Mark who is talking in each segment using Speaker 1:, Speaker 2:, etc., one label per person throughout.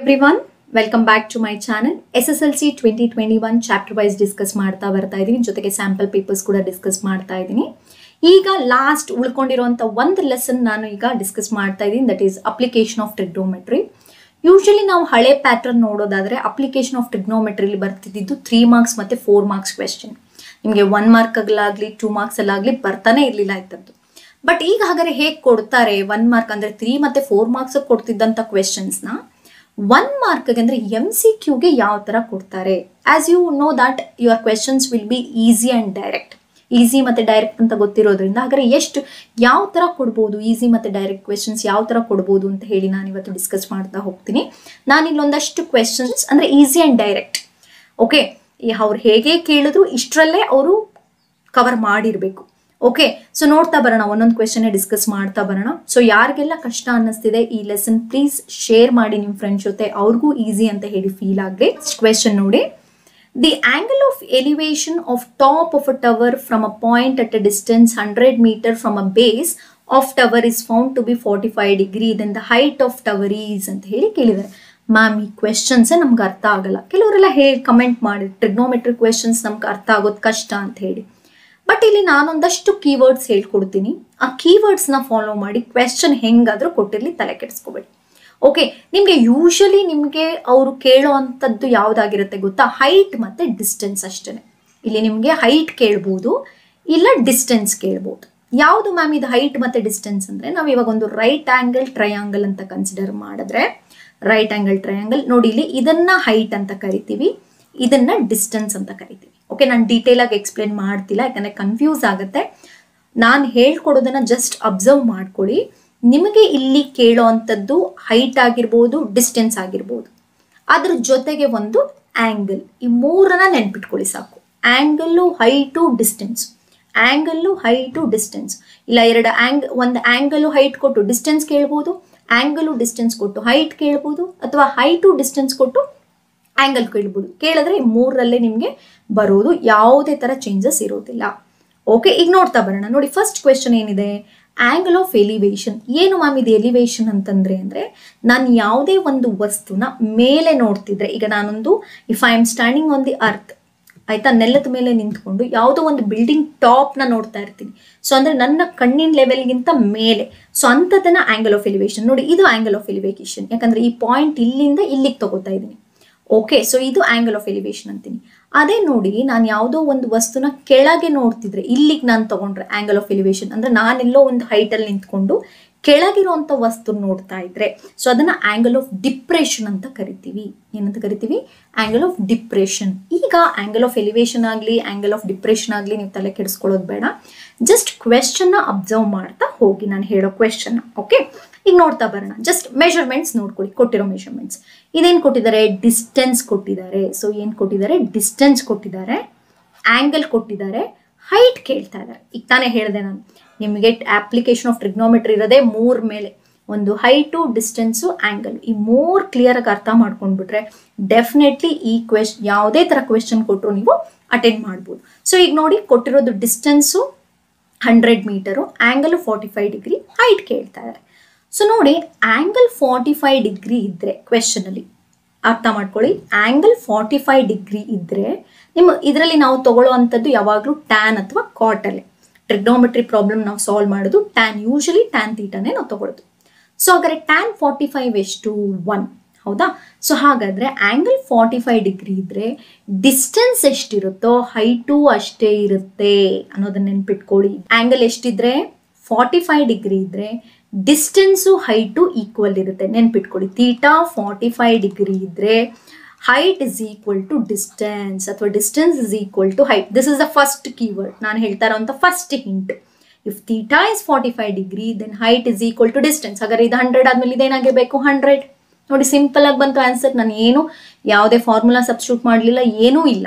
Speaker 1: Everyone welcome back to my channel S S L C twenty twenty one chapter wise discuss ಮಾಡ್ತಾ ಬರ್ತಾ ಇದ್ದೀನಿ ಜೊತೆಗೆ sample papers ಕೂಡ discuss ಮಾಡ್ತಾ ಇದ್ದೀನಿ ಈಗ ಲಾಸ್ಟ್ ಉಳ್ಕೊಂಡಿರುವಂಥ ಒಂದು ಲೆಸನ್ ನಾನು ಈಗ ಡಿಸ್ಕಸ್ ಮಾಡ್ತಾ ಇದ್ದೀನಿ that is application of trigonometry usually ನಾವು ಹಳೆ ಪ್ಯಾಟರ್ನ್ ನೋಡೋದಾದ್ರೆ ಅಪ್ಲಿಕೇಶನ್ ಆಫ್ ಟ್ರಿಗ್ನೋಮೆಟ್ರಿಲಿ ಬರ್ತಿದ್ದು ತ್ರೀ ಮಾರ್ಕ್ಸ್ ಮತ್ತೆ ಫೋರ್ ಮಾರ್ಕ್ಸ್ ಕ್ವೆಶನ್ ನಿಮಗೆ ಒನ್ ಮಾರ್ಕ್ಗಳಾಗಲಿ ಟೂ ಮಾರ್ಕ್ಸ್ ಅಲ್ಲಾಗಲಿ ಬರ್ತಾನೆ ಇರಲಿಲ್ಲ ಇದ್ದದ್ದು ಬಟ್ ಈಗ ಹಾಗಾದ್ರೆ ಹೇಗೆ ಕೊಡ್ತಾರೆ ಒನ್ ಮಾರ್ಕ್ ಅಂದ್ರೆ ತ್ರೀ ಮತ್ತೆ ಫೋರ್ ಮಾರ್ಕ್ಸ್ ಕೊಡ್ತಿದ್ದಂಥ ಕ್ವೆಶನ್ಸ್ನ ಒನ್ ಮಾರ್ಕ್ಗೆ ಅಂದ್ರೆ ಎಂ ಸಿ ಕ್ಯೂಗೆ ಯಾವ ಥರ ಕೊಡ್ತಾರೆ as you know that your questions will be easy and direct easy ಮತ್ತು ಡೈರೆಕ್ಟ್ ಅಂತ ಗೊತ್ತಿರೋದ್ರಿಂದ ಹಾಗಾದ್ರೆ ಎಷ್ಟು ಯಾವ ಥರ ಕೊಡ್ಬೋದು ಈಸಿ ಮತ್ತು ಡೈರೆಕ್ಟ್ ಕ್ವೆಶನ್ಸ್ ಯಾವ ಥರ ಕೊಡ್ಬೋದು ಅಂತ ಹೇಳಿ ನಾನು ಇವತ್ತು ಡಿಸ್ಕಸ್ ಮಾಡ್ತಾ ಹೋಗ್ತೀನಿ ನಾನು ಇಲ್ಲೊಂದಷ್ಟು ಕ್ವೆಶನ್ಸ್ ಅಂದರೆ ಈಸಿ ಆ್ಯಂಡ್ ಡೈರೆಕ್ಟ್ ಓಕೆ ಅವ್ರು ಹೇಗೆ ಕೇಳಿದ್ರು ಇಷ್ಟರಲ್ಲೇ ಅವರು ಕವರ್ ಮಾಡಿರಬೇಕು ಓಕೆ ಸೊ ನೋಡ್ತಾ ಬರೋಣ ಒಂದೊಂದು ಕ್ವೆಶನ್ ಡಿಸ್ಕಸ್ ಮಾಡ್ತಾ ಬರೋಣ ಸೊ ಯಾರಿಗೆಲ್ಲ ಕಷ್ಟ ಅನ್ನಿಸ್ತಿದೆ ಈ ಲೆಸನ್ ಪ್ಲೀಸ್ ಶೇರ್ ಮಾಡಿ ನಿಮ್ಮ ಫ್ರೆಂಡ್ಸ್ ಜೊತೆ ಅವ್ರಿಗೂ ಈಸಿ ಅಂತ ಹೇಳಿ ಫೀಲ್ ಆಗಲಿ ಕ್ವೆಶನ್ ನೋಡಿ the angle of elevation of top of a tower from a point at a distance hundred metre from a base of tower is found to be forty five degree then the height of tower is ಅಂತ ಹೇಳಿ ಕೇಳಿದ್ದಾರೆ ma'am ಈ ಕ್ವೆಶನ್ಸೇ ನಮ್ಗೆ ಅರ್ಥ ಆಗಲ್ಲ ಕೆಲವರೆಲ್ಲ ಹೇಳಿ comment ಮಾಡಿ ಟ್ರಿಗ್ನೋಮೆಟ್ರಿ ಕ್ವೆಶನ್ಸ್ ನಮ್ಗೆ ಅರ್ಥ ಆಗೋದು ಕಷ್ಟ ಅಂತ ಹೇಳಿ ಬಟ್ ಇಲ್ಲಿ ನಾನೊಂದಷ್ಟು ಕೀವರ್ಡ್ಸ್ ಹೇಳ್ಕೊಡ್ತೀನಿ ಆ ಕೀವರ್ಡ್ಸ್ನ ಫಾಲೋ ಮಾಡಿ ಕ್ವೆಶನ್ ಹೆಂಗಾದ್ರೂ ಕೊಟ್ಟಿರಲಿ ತಲೆ ಕೆಡಿಸ್ಕೋಬೇಡಿ ಓಕೆ ನಿಮಗೆ ಯೂಶಲಿ ನಿಮಗೆ ಅವರು ಕೇಳೋ ಅಂಥದ್ದು ಯಾವುದಾಗಿರುತ್ತೆ ಗೊತ್ತಾ ಹೈಟ್ ಮತ್ತು ಡಿಸ್ಟೆನ್ಸ್ ಅಷ್ಟೇ ಇಲ್ಲಿ ನಿಮಗೆ ಹೈಟ್ ಕೇಳ್ಬೋದು ಇಲ್ಲ ಡಿಸ್ಟೆನ್ಸ್ ಕೇಳ್ಬೋದು ಯಾವುದು ಮ್ಯಾಮ್ ಇದು ಹೈಟ್ ಮತ್ತು ಡಿಸ್ಟೆನ್ಸ್ ಅಂದರೆ ನಾವು ಇವಾಗ ಒಂದು ರೈಟ್ ಆ್ಯಂಗಲ್ ಟ್ರಯಾಂಗಲ್ ಅಂತ ಕನ್ಸಿಡರ್ ಮಾಡಿದ್ರೆ ರೈಟ್ ಆ್ಯಂಗಲ್ ಟ್ರಯಾಂಗಲ್ ನೋಡಿ ಇಲ್ಲಿ ಇದನ್ನ ಹೈಟ್ ಅಂತ ಕರಿತೀವಿ ಇದನ್ನ ಡಿಸ್ಟೆನ್ಸ್ ಅಂತ ಕರಿತೀವಿ ಓಕೆ ನಾನು ಡೀಟೇಲ್ ಆಗಿ ಎಕ್ಸ್ಪ್ಲೇನ್ ಮಾಡ್ತಿಲ್ಲ ಯಾಕಂದ್ರೆ ಕನ್ಫ್ಯೂಸ್ ಆಗುತ್ತೆ ನಾನು ಹೇಳ್ಕೊಡೋದನ್ನ ಜಸ್ಟ್ ಅಬ್ಸರ್ವ್ ಮಾಡ್ಕೊಳ್ಳಿ ನಿಮಗೆ ಇಲ್ಲಿ ಕೇಳೋ ಅಂಥದ್ದು ಹೈಟ್ ಆಗಿರ್ಬೋದು ಡಿಸ್ಟೆನ್ಸ್ ಆಗಿರ್ಬೋದು ಅದ್ರ ಜೊತೆಗೆ ಒಂದು ಆ್ಯಂಗಲ್ ಈ ಮೂರನ್ನ ನೆನ್ಪಿಟ್ಕೊಳ್ಳಿ ಸಾಕು angle height distance angle height distance ಇಲ್ಲ ಎರಡು ಆ್ಯಂಗ್ ಒಂದು ಆ್ಯಂಗಲ್ಲು ಹೈಟ್ ಕೊಟ್ಟು ಡಿಸ್ಟೆನ್ಸ್ ಕೇಳ್ಬೋದು ಆ್ಯಂಗಲ್ಲು ಡಿಸ್ಟೆನ್ಸ್ ಕೊಟ್ಟು ಹೈಟ್ ಕೇಳ್ಬೋದು ಅಥವಾ ಹೈಟು ಡಿಸ್ಟೆನ್ಸ್ ಕೊಟ್ಟು ಆ್ಯಂಗಲ್ ಕೇಳ್ಬೋದು ಕೇಳಿದ್ರೆ ಈ ಮೂರರಲ್ಲೇ ನಿಮಗೆ ಬರೋದು ಯಾವುದೇ ಥರ ಚೇಂಜಸ್ ಇರೋದಿಲ್ಲ ಓಕೆ ಈಗ ನೋಡ್ತಾ ಬರೋಣ ನೋಡಿ ಫಸ್ಟ್ ಕ್ವೆಶನ್ ಏನಿದೆ ಆ್ಯಂಗಲ್ ಆಫ್ ಎಲಿವೇಶನ್ ಏನು ಮ್ಯಾಮ್ ಇದು ಎಲಿವೇಶನ್ ಅಂತಂದ್ರೆ ಅಂದರೆ ನಾನು ಯಾವುದೇ ಒಂದು ವಸ್ತುನ ಮೇಲೆ ನೋಡ್ತಿದ್ರೆ ಈಗ ನಾನೊಂದು if I am standing on the earth ಆಯ್ತಾ ನೆಲದ ಮೇಲೆ ನಿಂತ್ಕೊಂಡು ಯಾವುದೋ ಒಂದು ಬಿಲ್ಡಿಂಗ್ ಟಾಪ್ನ ನೋಡ್ತಾ ಇರ್ತೀನಿ ಸೊ ಅಂದರೆ ನನ್ನ ಕಣ್ಣಿನ ಲೆವೆಲ್ಗಿಂತ ಮೇಲೆ ಸೊ ಅಂಥದ್ದನ್ನ ಆ್ಯಂಗಲ್ ಆಫ್ ಎಲಿವೇಶನ್ ನೋಡಿ ಇದು ಆ್ಯಂಗಲ್ ಆಫ್ ಎಲಿವೇಶನ್ ಯಾಕಂದರೆ ಈ ಪಾಯಿಂಟ್ ಇಲ್ಲಿಂದ ಇಲ್ಲಿಗೆ ತಗೋತಾ ಇದ್ದೀನಿ ಓಕೆ ಸೊ ಇದು ಆ್ಯಂಗಲ್ ಆಫ್ ಎಲಿವೇಶನ್ ಅಂತೀನಿ ಅದೇ ನೋಡಿ ನಾನು ಯಾವುದೋ ಒಂದು ವಸ್ತುನ ಕೆಳಗೆ ನೋಡ್ತಿದ್ರೆ ಇಲ್ಲಿಗೆ ನಾನು ತಗೊಂಡ್ರೆ ಆ್ಯಂಗಲ್ ಆಫ್ ಎಲಿವೇಶನ್ ಅಂದರೆ ನಾನೆಲ್ಲೋ ಒಂದು ಹೈಟಲ್ಲಿ ನಿಂತ್ಕೊಂಡು ಕೆಳಗಿರುವಂಥ ವಸ್ತು ನೋಡ್ತಾ ಇದ್ರೆ ಸೊ ಅದನ್ನ ಆ್ಯಂಗಲ್ ಆಫ್ ಡಿಪ್ರೆಷನ್ ಅಂತ ಕರಿತೀವಿ ಏನಂತ ಕರಿತೀವಿ ಆ್ಯಂಗಲ್ ಆಫ್ ಡಿಪ್ರೆಷನ್ ಈಗ ಆ್ಯಂಗಲ್ ಆಫ್ ಎಲಿವೇಶನ್ ಆಗಲಿ ಆ್ಯಂಗಲ್ ಆಫ್ ಡಿಪ್ರೆಷನ್ ಆಗಲಿ ನೀವು ತಲೆ ಕೆಡಿಸ್ಕೊಳ್ಳೋದು ಬೇಡ ಜಸ್ಟ್ ಕ್ವೆಶನ್ನ ಅಬ್ಸರ್ವ್ ಮಾಡ್ತಾ ಹೋಗಿ ನಾನು ಹೇಳೋ ಕ್ವೆಶನ್ನ ಓಕೆ ಈಗ ನೋಡ್ತಾ ಬರೋಣ ಜಸ್ಟ್ ಮೆಷರ್ಮೆಂಟ್ಸ್ ನೋಡ್ಕೊಳ್ಳಿ ಕೊಟ್ಟಿರೋ ಮೆಷರ್ಮೆಂಟ್ಸ್ ಇದೇನು ಕೊಟ್ಟಿದ್ದಾರೆ ಡಿಸ್ಟೆನ್ಸ್ ಕೊಟ್ಟಿದ್ದಾರೆ ಸೊ ಏನು ಕೊಟ್ಟಿದ್ದಾರೆ ಡಿಸ್ಟೆನ್ಸ್ ಕೊಟ್ಟಿದ್ದಾರೆ ಆ್ಯಂಗಲ್ ಕೊಟ್ಟಿದ್ದಾರೆ ಹೈಟ್ ಕೇಳ್ತಾ ಇದ್ದಾರೆ ಈಗ ತಾನೇ ಹೇಳಿದೆ ನಾನು ನಿಮಗೆ ಅಪ್ಲಿಕೇಶನ್ ಆಫ್ ಟ್ರಿಗ್ನೋಮೆಟ್ರಿ ಇರೋದೇ ಮೂರ್ ಮೇಲೆ ಒಂದು ಹೈಟು ಡಿಸ್ಟೆನ್ಸು ಆ್ಯಂಗಲ್ ಈ ಮೂರು ಕ್ಲಿಯರಾಗಿ ಅರ್ಥ ಮಾಡ್ಕೊಂಡ್ಬಿಟ್ರೆ ಡೆಫಿನೆಟ್ಲಿ ಈ ಕ್ವೆಶ್ ಯಾವುದೇ ಥರ ಕ್ವೆಶನ್ ಕೊಟ್ಟರು ನೀವು ಅಟೆಂಡ್ ಮಾಡ್ಬೋದು ಸೊ ಈಗ ನೋಡಿ ಕೊಟ್ಟಿರೋದು distance hundred metre angle forty five degree height ಕೇಳ್ತಾ ಇದ್ದಾರೆ ಸೊ ನೋಡಿ ಆ್ಯಂಗಲ್ ಫಾರ್ಟಿ ಫೈವ್ ಡಿಗ್ರಿ ಇದ್ದರೆ ಕ್ವೆಶನಲ್ಲಿ ಅರ್ಥ ಮಾಡ್ಕೊಳ್ಳಿ ಆ್ಯಂಗಲ್ ಫಾರ್ಟಿ ಫೈವ್ ಡಿಗ್ರಿ ಇದ್ದರೆ ನಿಮ್ಮ ಇದರಲ್ಲಿ ನಾವು ತಗೊಳ್ಳೋ ಅಂಥದ್ದು ಯಾವಾಗಲೂ ಟ್ಯಾನ್ ಅಥವಾ ಕಾಟಲ್ಲೇ ಟ್ರಿಗ್ನೋಮೆಟ್ರಿ ಪ್ರಾಬ್ಲಮ್ ನಾವು ಸಾಲ್ವ್ ಮಾಡೋದು ಟ್ಯಾನ್ ಯೂಶಲಿ ಟ್ಯಾನ್ ತೀಟನೇ ನಾವು ತಗೊಳ್ಳೋದು ಸೊ ಹಾಗಾದ್ರೆ ಟ್ಯಾನ್ ಫಾರ್ಟಿ ಫೈವ್ ಎಷ್ಟು ಒನ್ ಹೌದಾ ಸೊ ಹಾಗಾದರೆ ಆ್ಯಂಗಲ್ ಫಾರ್ಟಿ ಫೈವ್ ಡಿಗ್ರಿ ಇದ್ದರೆ ಡಿಸ್ಟೆನ್ಸ್ ಎಷ್ಟಿರುತ್ತೋ ಹೈಟು ಅಷ್ಟೇ ಇರುತ್ತೆ ಅನ್ನೋದನ್ನ ನೆನ್ಪಿಟ್ಕೊಳ್ಳಿ ಆ್ಯಂಗಲ್ ಎಷ್ಟಿದ್ರೆ ಫಾರ್ಟಿ ಫೈವ್ ಡಿಗ್ರಿ ಇದ್ದರೆ ಡಿಸ್ಟೆನ್ಸು ಹೈಟು ಈಕ್ವಲ್ ಇರುತ್ತೆ ನೆನ್ಪಿಟ್ಕೊಳ್ಳಿ ತೀಟಾ ಫಾರ್ಟಿ ಫೈವ್ ಡಿಗ್ರಿ ಇದ್ದರೆ height is equal to distance ಅಥವಾ distance is equal to height this is the first keyword ನಾನು ಹೇಳ್ತಾ ಇರೋಂಥ first hint if theta is forty five degree then height is equal to distance ಹಾಗಾದ್ರೆ ಇದು hundred ಆದ್ಮೇಲೆ ಇದೇನಾಗಿರಬೇಕು hundred ನೋಡಿ simple ಆಗಿ ಬಂತು ಆನ್ಸರ್ ನಾನು ಏನು ಯಾವುದೇ ಫಾರ್ಮುಲಾ ಸಬ್ಸ್ಟಿಟ್ಯೂಟ್ ಮಾಡಲಿಲ್ಲ ಏನೂ ಇಲ್ಲ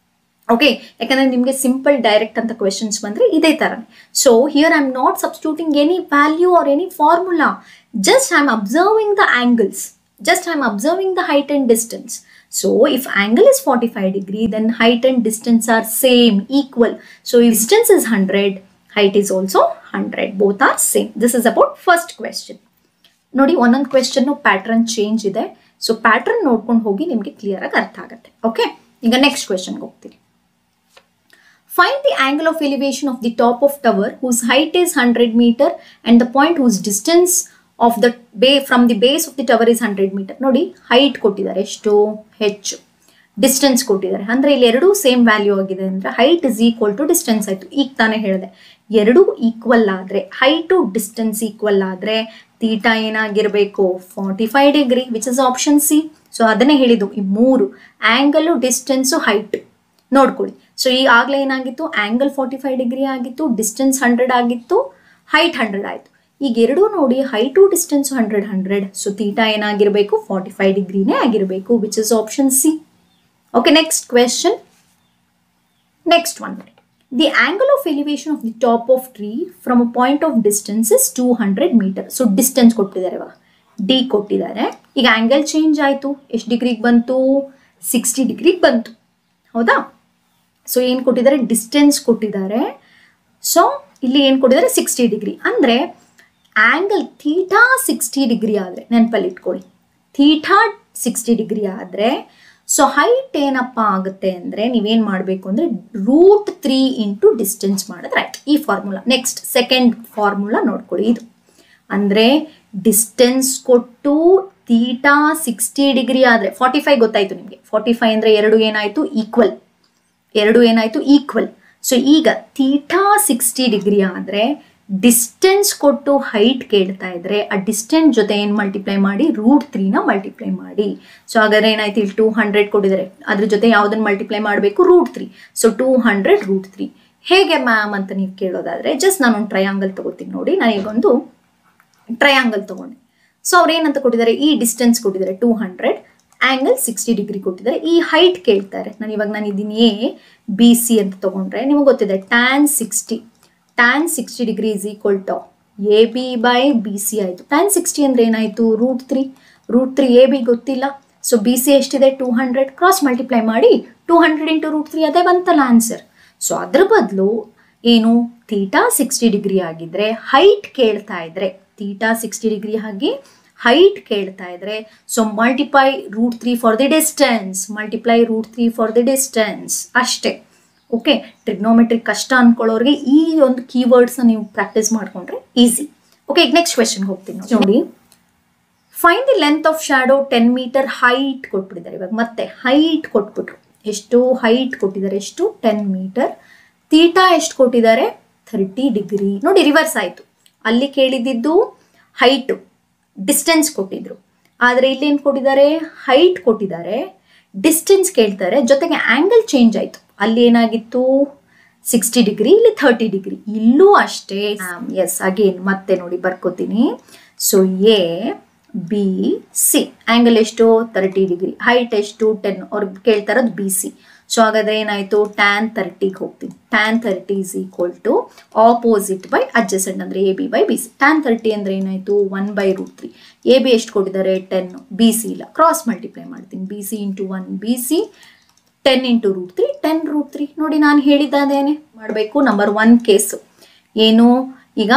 Speaker 1: ಓಕೆ ಯಾಕಂದ್ರೆ ನಿಮಗೆ ಸಿಂಪಲ್ ಡೈರೆಕ್ಟ್ ಅಂತ ಕ್ವೆಶನ್ಸ್ ಬಂದರೆ ಇದೇ ಥರ so here I am not substituting any value or any formula just I am observing the angles just I'm observing the height and distance. So if angle is 45 degree, then height and distance are same, equal. So if distance is 100, height is also 100. Both are same. This is about first question. ನೋಡಿ ಒಂದೊಂದು question pattern change ಇದೆ so pattern ನೋಡ್ಕೊಂಡು ಹೋಗಿ ನಿಮಗೆ clear ಆಗಿ ಅರ್ಥ ಆಗುತ್ತೆ okay ಈಗ ನೆಕ್ಸ್ಟ್ ಕ್ವೆಶನ್ಗೆ ಹೋಗ್ತೀನಿ Find the angle of elevation of the top of tower whose height is 100 meter and the point whose distance of the bay from the base of the tower is 100 meter. ನೋಡಿ height ಕೊಟ್ಟಿದ್ದಾರೆ ಎಷ್ಟು ಹೆಚ್ಚು distance ಕೊಟ್ಟಿದ್ದಾರೆ ಅಂದ್ರೆ ಇಲ್ಲಿ ಎರಡೂ same value ಆಗಿದೆ ಅಂದ್ರೆ height is equal to distance ಆಯ್ತು ಈಗ ತಾನೇ ಹೇಳಿದೆ ಎರಡೂ ಈಕ್ವಲ್ ಆದ್ರೆ ಹೈಟು ಡಿಸ್ಟೆನ್ಸ್ ಈಕ್ವಲ್ ಆದ್ರೆ ತೀಟಾ ಏನಾಗಿರ್ಬೇಕು forty five degree which is option C so ಅದನ್ನೇ ಹೇಳಿದ್ದು ಈ ಮೂರು ಆಂಗಲ್ ಡಿಸ್ಟೆನ್ಸು ಹೈಟ್ ನೋಡ್ಕೊಳ್ಳಿ ಸೊ ಈಗಾಗಲೇ ಏನಾಗಿತ್ತು ಆಂಗಲ್ ಫಾರ್ಟಿ ಫೈವ್ ಡಿಗ್ರಿ ಆಗಿತ್ತು ಡಿಸ್ಟೆನ್ಸ್ ಹಂಡ್ರೆಡ್ ಆಗಿತ್ತು ಹೈಟ್ ಹಂಡ್ರೆಡ್ ಆಯಿತು ಈಗ ಎರಡೂ ನೋಡಿ height distance hundred hundred so theta ಏನಾಗಿರಬೇಕು ಫಾರ್ಟಿ ಫೈವ್ ಡಿಗ್ರಿನೇ ಆಗಿರಬೇಕು which is option C okay next question next one the angle of elevation of the top of tree from a point of distance is two hundred metre so distance ಕೊಟ್ಟಿದ್ದಾರೆ ಇವಾಗ D ಕೊಟ್ಟಿದ್ದಾರೆ ಈಗ angle change ಆಯಿತು ಎಷ್ಟು ಡಿಗ್ರಿಗೆ ಬಂತು sixty ಡಿಗ್ರಿಗೆ ಬಂತು ಹೌದಾ ಸೊ ಏನು ಕೊಟ್ಟಿದ್ದಾರೆ ಡಿಸ್ಟೆನ್ಸ್ ಕೊಟ್ಟಿದ್ದಾರೆ ಸೊ ಇಲ್ಲಿ ಏನು ಕೊಟ್ಟಿದ್ದಾರೆ ಸಿಕ್ಸ್ಟಿ ಡಿಗ್ರಿ ಅಂದರೆ ಆ್ಯಂಗಲ್ ಥೀಟಾ ಸಿಕ್ಸ್ಟಿ ಡಿಗ್ರಿ ಆದರೆ ನೆನಪಲ್ಲಿ ಇಟ್ಕೊಳ್ಳಿ ಥೀಟಾ ಸಿಕ್ಸ್ಟಿ ಡಿಗ್ರಿ ಆದರೆ ಸೊ ಹೈಟ್ ಏನಪ್ಪ ಆಗುತ್ತೆ ಅಂದರೆ ನೀವೇನು ಮಾಡಬೇಕು ಅಂದರೆ ರೂಟ್ ತ್ರೀ ಇಂಟು ಡಿಸ್ಟೆನ್ಸ್ ಮಾಡಿದ್ರೆ ಆಯ್ತು ಈ ಫಾರ್ಮುಲಾ ನೆಕ್ಸ್ಟ್ ಸೆಕೆಂಡ್ ಫಾರ್ಮುಲಾ ನೋಡ್ಕೊಳ್ಳಿ ಇದು ಅಂದರೆ ಡಿಸ್ಟೆನ್ಸ್ ಕೊಟ್ಟು ತೀಟಾ ಸಿಕ್ಸ್ಟಿ ಡಿಗ್ರಿ ಆದರೆ ಫಾರ್ಟಿ ಫೈವ್ ಗೊತ್ತಾಯಿತು ನಿಮಗೆ ಫಾರ್ಟಿ ಫೈವ್ ಅಂದರೆ ಎರಡು ಏನಾಯಿತು ಈಕ್ವಲ್ ಎರಡು ಏನಾಯಿತು ಈಕ್ವಲ್ ಸೊ ಈಗ ತೀಟಾ ಸಿಕ್ಸ್ಟಿ ಡಿಗ್ರಿ ಆದರೆ ಡಿಸ್ಟೆನ್ಸ್ ಕೊಟ್ಟು ಹೈಟ್ ಕೇಳ್ತಾ ಇದ್ರೆ ಆ ಡಿಸ್ಟೆನ್ಸ್ ಜೊತೆ ಏನು ಮಲ್ಟಿಪ್ಲೈ ಮಾಡಿ ರೂಟ್ ತ್ರೀನ ಮಲ್ಟಿಪ್ಲೈ ಮಾಡಿ ಸೊ ಹಾಗಾದ್ರೆ ಏನಾಯ್ತು ಇಲ್ಲಿ ಟೂ ಹಂಡ್ರೆಡ್ ಕೊಟ್ಟಿದ್ದಾರೆ ಅದ್ರ ಜೊತೆ ಯಾವುದನ್ನು ಮಲ್ಟಿಪ್ಲೈ ಮಾಡಬೇಕು root three so two hundred root three ಹೇಗೆ ಮ್ಯಾಮ್ ಅಂತ ನೀವು ಕೇಳೋದಾದ್ರೆ ಜಸ್ಟ್ ನಾನೊಂದು ಟ್ರಯಾಂಗಲ್ ತಗೋತೀನಿ ನೋಡಿ ನಾನೀಗೊಂದು ಟ್ರಯಾಂಗಲ್ ತಗೊಂಡೆ ಸೊ ಅವ್ರು ಏನಂತ ಕೊಟ್ಟಿದ್ದಾರೆ ಈ ಡಿಸ್ಟೆನ್ಸ್ ಕೊಟ್ಟಿದ್ದಾರೆ two hundred angle sixty degree ಕೊಟ್ಟಿದ್ದಾರೆ ಈ ಹೈಟ್ ಕೇಳ್ತಾರೆ ನಾನು ಇವಾಗ ನಾನು ಇದೀನಿ ಎ ಬಿ ಸಿ ಅಂತ ತಗೊಂಡ್ರೆ ನಿಮಗೆ ಗೊತ್ತಿದೆ tan sixty tan sixty degree is equal to A B by B C ಆಯಿತು ಟ್ಯಾನ್ ಸಿಕ್ಸ್ಟಿ ಅಂದರೆ ಏನಾಯಿತು root three root three A B ಗೊತ್ತಿಲ್ಲ ಸೊ ಬಿ ಸಿ ಎಷ್ಟಿದೆ ಟೂ ಹಂಡ್ರೆಡ್ ಕ್ರಾಸ್ ಮಲ್ಟಿಪ್ಲೈ ಮಾಡಿ two hundred into root three ಅದೇ ಬಂತಲ್ಲ answer so ಅದ್ರ ಬದಲು ಏನು ತೀಟಾ ಸಿಕ್ಸ್ಟಿ ಡಿಗ್ರಿ ಆಗಿದ್ರೆ ಹೈಟ್ ಕೇಳ್ತಾ ಇದ್ರೆ ತೀಟಾ ಸಿಕ್ಸ್ಟಿ ಡಿಗ್ರಿ ಆಗಿ ಹೈಟ್ ಕೇಳ್ತಾ ಇದ್ರೆ so multiply root three for the distance multiply root three for the distance ಅಷ್ಟೇ ಓಕೆ ಟ್ರಿಗ್ನೋಮೆಟ್ರಿಕ್ ಕಷ್ಟ ಅನ್ಕೊಳ್ಳೋರಿಗೆ ಈ ಒಂದು ಕೀವರ್ಡ್ಸ್ನ ನೀವು ಪ್ರಾಕ್ಟೀಸ್ ಮಾಡ್ಕೊಂಡ್ರೆ ಈಸಿ ಓಕೆ ಈಗ ನೆಕ್ಸ್ಟ್ ಕ್ವೆಶನ್ ಹೋಗ್ತೀನಿ ನೋಡಿ fine the length of shadow ten metre height ಕೊಟ್ಬಿಟ್ಟಿದ್ದಾರೆ ಇವಾಗ ಮತ್ತೆ ಹೈಟ್ ಕೊಟ್ಬಿಟ್ರು ಎಷ್ಟು ಹೈಟ್ ಕೊಟ್ಟಿದ್ದಾರೆ ಎಷ್ಟು ಟೆನ್ ಮೀಟರ್ ತೀಟಾ ಎಷ್ಟು ಕೊಟ್ಟಿದ್ದಾರೆ ಥರ್ಟಿ ಡಿಗ್ರಿ ನೋಡಿ ರಿವರ್ಸ್ ಆಯಿತು ಅಲ್ಲಿ ಕೇಳಿದ್ದು ಹೈಟು ಡಿಸ್ಟೆನ್ಸ್ ಕೊಟ್ಟಿದ್ರು ಆದರೆ ಇಲ್ಲಿ ಏನು ಕೊಟ್ಟಿದ್ದಾರೆ ಹೈಟ್ ಕೊಟ್ಟಿದ್ದಾರೆ ಡಿಸ್ಟೆನ್ಸ್ ಕೇಳ್ತಾರೆ ಜೊತೆಗೆ ಆ್ಯಂಗಲ್ ಚೇಂಜ್ ಆಯಿತು ಅಲ್ಲಿ ಏನಾಗಿತ್ತು ಸಿಕ್ಸ್ಟಿ ಡಿಗ್ರಿ ಇಲ್ಲಿ ಥರ್ಟಿ ಡಿಗ್ರಿ ಇಲ್ಲೂ ಅಷ್ಟೇ ಎಸ್ ಅಗೇನ್ ಮತ್ತೆ ನೋಡಿ ಬರ್ಕೋತೀನಿ so A B C angle ಎಷ್ಟು ತರ್ಟಿ ಡಿಗ್ರಿ ಹೈಟ್ ಎಷ್ಟು ಟೆನ್ ಅವ್ರಿಗೆ ಕೇಳ್ತಾ ಇರೋದು ಬಿ ಸಿ ಸೊ ಹಾಗಾದ್ರೆ ಏನಾಯಿತು ಟ್ಯಾನ್ ತರ್ಟಿಗೆ ಹೋಗ್ತೀನಿ tan thirty is equal to opposite by adjacent ಅಂದರೆ A B by B C tan thirty ಅಂದರೆ ಏನಾಯಿತು one by root three A B ಎಷ್ಟು ಕೊಟ್ಟಿದ್ದಾರೆ ಟೆನ್ ಬಿ ಸಿ ಇಲ್ಲ ಕ್ರಾಸ್ ಮಲ್ಟಿಪ್ಲೈ ಮಾಡ್ತೀನಿ B C into one B C ten into root three ten root three ನೋಡಿ ನಾನು ಹೇಳಿದ್ದಾದೇನೆ ಮಾಡಬೇಕು number one case ಏನು ಈಗ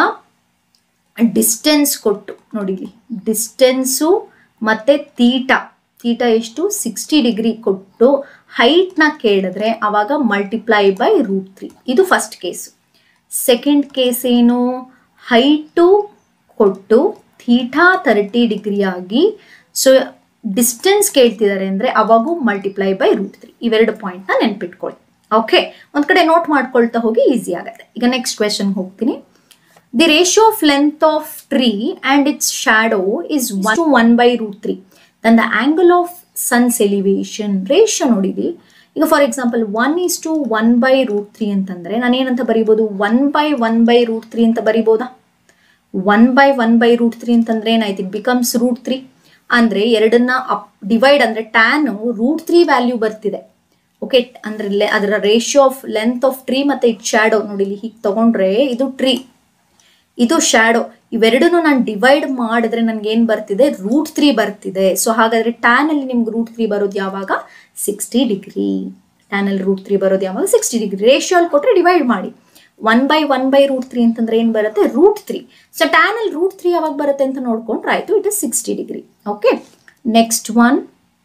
Speaker 1: ಡಿಸ್ಟೆನ್ಸ್ ಕೊಟ್ಟು ನೋಡಿ ಇಲ್ಲಿ ಡಿಸ್ಟೆನ್ಸು ಮತ್ತು ತೀಟಾ ತೀಟಾ ಎಷ್ಟು ಸಿಕ್ಸ್ಟಿ ಡಿಗ್ರಿ ಕೊಟ್ಟು ಹೈಟ್ನ ಕೇಳಿದ್ರೆ ಆವಾಗ ಮಲ್ಟಿಪ್ಲೈ ಬೈ ರೂಟ್ ತ್ರೀ ಇದು ಫಸ್ಟ್ ಕೇಸು ಸೆಕೆಂಡ್ ಕೇಸ್ ಏನು ಹೈಟು ಕೊಟ್ಟು ಥೀಟಾ ತರ್ಟಿ ಡಿಗ್ರಿ ಆಗಿ ಸೊ ಡಿಸ್ಟೆನ್ಸ್ ಕೇಳ್ತಿದ್ದಾರೆ ಅಂದರೆ ಅವಾಗೂ ಮಲ್ಟಿಪ್ಲೈ ಬೈ ರೂಟ್ ತ್ರೀ ಇವೆರಡು ಪಾಯಿಂಟ್ನ ನೆನ್ಪಿಟ್ಕೊಳ್ಳಿ ಓಕೆ ಒಂದು ಕಡೆ ನೋಟ್ ಮಾಡ್ಕೊಳ್ತಾ ಹೋಗಿ ಈಸಿ ಆಗುತ್ತೆ ಈಗ ನೆಕ್ಸ್ಟ್ ಕ್ವೆಶನ್ ಹೋಗ್ತೀನಿ the ratio of length of tree and its shadow is one to one by root three then the angle of sun's elevation ratio ನೋಡಿದಿ ಈಗ for example one is two one by root three ಅಂತಂದರೆ ನಾನು ಏನಂತ ಬರಿಬೋದು one by one by root three ಅಂತ ಬರಿಬೋದಾ one by one by root three ಅಂತಂದ್ರೆ ಏನಾಯ್ತು ಇಟ್ ಬಿಕಮ್ಸ್ ರೂಟ್ ತ್ರೀ ಅಂದರೆ ಎರಡನ್ನ ಅಪ್ ಡಿವೈಡ್ ಅಂದರೆ ಟ್ಯಾನು ರೂಟ್ ತ್ರೀ ವ್ಯಾಲ್ಯೂ ಬರ್ತಿದೆ ಓಕೆ ಅಂದರೆ ಲೆ ಅದರ ratio of length of tree ಮತ್ತು ಇಟ್ ಶ್ಯಾಡೋ ನೋಡಿ ಇಲ್ಲಿ ಹೀಗೆ ತೊಗೊಂಡ್ರೆ ಇದು ಟ್ರೀ ಇದು ಶ್ಯಾಡೋ ಇವೆರಡನ್ನು ನಾನು ಡಿವೈಡ್ ಮಾಡಿದ್ರೆ ನನಗೆ ಏನು ಬರ್ತಿದೆ ರೂಟ್ ತ್ರೀ ಬರ್ತಿದೆ ಸೊ ಹಾಗಾದರೆ ಟ್ಯಾನಲ್ಲಿ ನಿಮ್ಗೆ ರೂಟ್ ತ್ರೀ ಬರೋದು ಯಾವಾಗ ಸಿಕ್ಸ್ಟಿ ಡಿಗ್ರಿ ಟ್ಯಾನಲ್ಲಿ ರೂಟ್ ತ್ರೀ ಬರೋದು ಯಾವಾಗ ಸಿಕ್ಸ್ಟಿ ಡಿಗ್ರಿ ರೇಷಿಯೋ ಅಲ್ಲಿ ಕೊಟ್ಟರೆ ಡಿವೈಡ್ ಮಾಡಿ one by one by root three ಅಂತಂದ್ರೆ ಏನು ಬರುತ್ತೆ ರೂಟ್ ತ್ರೀ ಸೊ ಟ್ಯಾನಲ್ಲಿ ರೂಟ್ ತ್ರೀ ಯಾವಾಗ ಬರುತ್ತೆ ಅಂತ ನೋಡ್ಕೊಂಡ್ರೆ ಆಯಿತು it is sixty degree okay next one